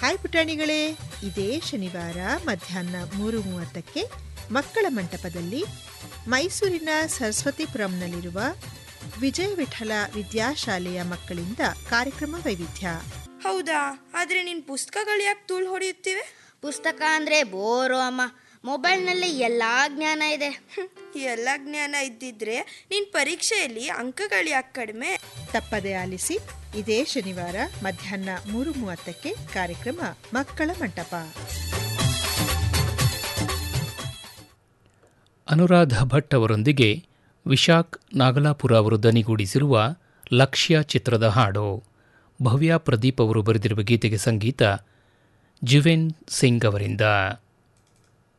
hi ಪುಟಾಣಿಗಳೇ ಇದೇ ಶನಿವಾರ ಮಧ್ಯಾಹ್ನ ಮೂರು ಮೂವತ್ತಕ್ಕೆ ಮಕ್ಕಳ ಮಂಟಪದಲ್ಲಿ ಮೈಸೂರಿನ ಸರಸ್ವತಿಪುರಂನಲ್ಲಿರುವ ವಿಜಯ ವಿಠಲ ವಿದ್ಯಾಶಾಲೆಯ ಮಕ್ಕಳಿಂದ ಕಾರ್ಯಕ್ರಮ ವೈವಿಧ್ಯ ಹೌದಾ ಆದ್ರೆ ನಿನ್ ಪುಸ್ತಕಗಳು ಯಾಕೆ ತೂಳು ಹೊಡೆಯುತ್ತಿವೆ ಪುಸ್ತಕ ಅಂದ್ರೆ ಬೋರು ಅಮ್ಮ ಮೊಬೈಲ್ನಲ್ಲಿ ಎಲ್ಲಾ ಜ್ಞಾನ ಇದೆ ಹ್ಮ್, ಎಲ್ಲ ಜ್ಞಾನ ಇದ್ದಿದ್ರೆ ನಿನ್ ಪರೀಕ್ಷೆಯಲ್ಲಿ ಅಂಕಗಳು ಯಾಕೆ ಕಡಿಮೆ ತಪ್ಪದೆ ಆಲಿಸಿ ಇದೇ ಶನಿವಾರ ಮಧ್ಯಾಹ್ನ ಮೂರು ಮೂವತ್ತಕ್ಕೆ ಕಾರ್ಯಕ್ರಮ ಮಕ್ಕಳ ಮಂಟಪ ಅನುರಾಧ ಭಟ್ ಅವರೊಂದಿಗೆ ವಿಶಾಖ್ ನಾಗಲಾಪುರ ಅವರು ದನಿಗೂಡಿಸಿರುವ ಲಕ್ಷ್ಯ ಚಿತ್ರದ ಹಾಡು ಭವ್ಯ ಪ್ರದೀಪ್ ಅವರು ಬರೆದಿರುವ ಗೀತೆಗೆ ಸಂಗೀತ ಜುವೆನ್ ಸಿಂಗ್ ಅವರಿಂದ